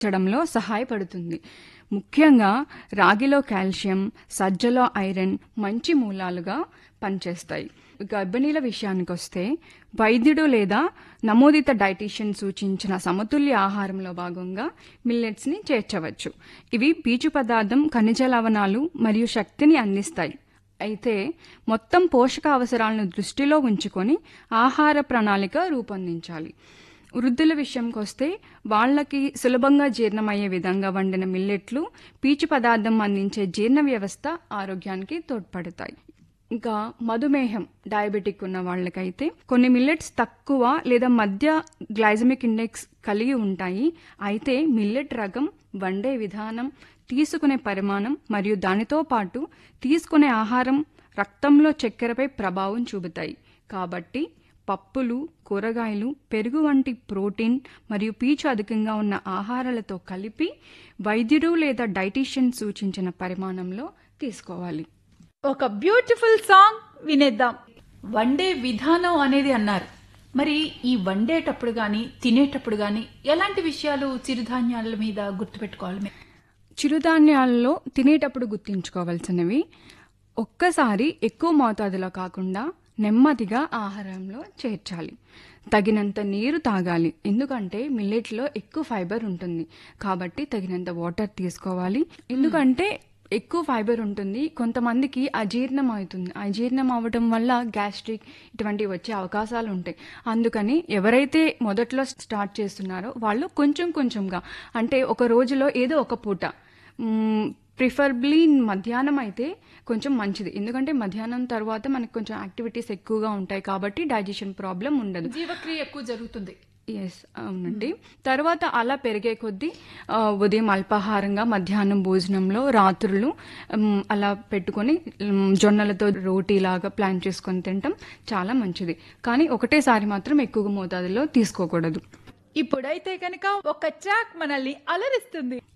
చడంలో సహాయపడుతుంది ముఖ్యంగా రాగిలో calcium సజ్జలో iron మంచి మూలాలుగా పనిచేస్తాయి గర్భిణీల విషయానికి వస్తే వైద్యుడు లేదా నమోదిత డైటీషియన్ సూచించిన సమతుల్య ఆహారంలో భాగంగా మిల్లెట్స్ ని చేర్చవచ్చు ఇవి పీచు పదార్థం ఖనిజ లవణాలు మరియు శక్తిని అందిస్తాయి అయితే మొత్తం పోషక అవసరాలను దృష్టిలో ఉంచుకొని ఆహార ప్రణాళిక రూపొందించాలి వృద్ధుల విషయంకి వస్తే వాళ్ళకి సులభంగా జీర్ణమయ్యే విధంగా వండిన మిల్లెట్లు పీచు పదార్థం అందించే జీర్ణ వ్యవస్థ ఆరోగ్యానికి తోడ్పడతాయి ఇంకా మధుమేహం డయాబెటిక్ ఉన్న వాళ్ళకైతే కొన్ని మిల్లెట్స్ తక్కువ లేదా మధ్య గ్లైజమిక్ ఇండెక్స్ కలిగి ఉంటాయి అయితే మిల్లెట్ రకం వండే విధానం తీసుకునే పరిమాణం మరియు దానితో పాటు తీసుకునే ఆహారం రక్తంలో చక్కెరపై ప్రభావం చూపుతాయి కాబట్టి పప్పులు కూరగాయలు పెరుగు వంటి ప్రోటీన్ మరియు పీచు అధికంగా ఉన్న ఆహారాలతో కలిపి వైద్యుడు లేదా డైటీషియన్ సూచించిన పరిమాణంలో తీసుకోవాలి ఒక బ్యూటిఫుల్ సాంగ్ వినేద్దాం వండే విధానం అనేది అన్నారు మరి ఈ వండేటప్పుడు గాని తినేటప్పుడు గాని ఎలాంటి విషయాలు చిరుధాన్యాల మీద గుర్తుపెట్టుకోవాలి మేము? చిరుధాన్యాలలో తినేటప్పుడు గుర్తుంచుకోవాల్సినవి ఒక్కసారి ఎక్కువ మోతాదులో కాకుండా నెమ్మదిగా ఆహారంలో చేర్చాలి తగినంత నీరు తాగాలి ఎందుకంటే మిల్లెట్లో ఎక్కువ ఫైబర్ ఉంటుంది కాబట్టి తగినంత వాటర్ తీసుకోవాలి ఎందుకంటే ఎక్కువ ఫైబర్ ఉంటుంది కొంతమందికి అజీర్ణం అవుతుంది అజీర్ణం అవ్వడం వల్ల గ్యాస్ట్రిక్ ఇటువంటివి వచ్చే అవకాశాలు ఉంటాయి అందుకని ఎవరైతే మొదట్లో స్టార్ట్ చేస్తున్నారో వాళ్ళు కొంచెం కొంచెంగా అంటే ఒక రోజులో ఏదో ఒక పూట ప్రిఫరబ్లీ మధ్యాహ్నం అయితే కొంచెం మంచిది ఎందుకంటే మధ్యాహ్నం తర్వాత మనకు కొంచెం యాక్టివిటీస్ ఎక్కువగా ఉంటాయి కాబట్టి డైజెషన్ ప్రాబ్లం ఉండదు జీవక్రియ ఎక్కువ జరుగుతుంది ఎస్ అవునండి తర్వాత అలా పెరిగే కొద్దీ ఆ, ఉదయం అల్పాహారంగా మధ్యాహ్నం భోజనంలో రాత్రులు ఉమ్, అలా పెట్టుకొని ఉమ్, జొన్నలతో రోటీ లాగా ప్లాన్ చేసుకొని తినటం చాలా మంచిది కానీ ఒకటేసారి మాత్రం ఎక్కువ మోతాదులో తీసుకోకూడదు ఇప్పుడైతే కనుక ఒక ట్రాక్ మనల్ని అలరిస్తుంది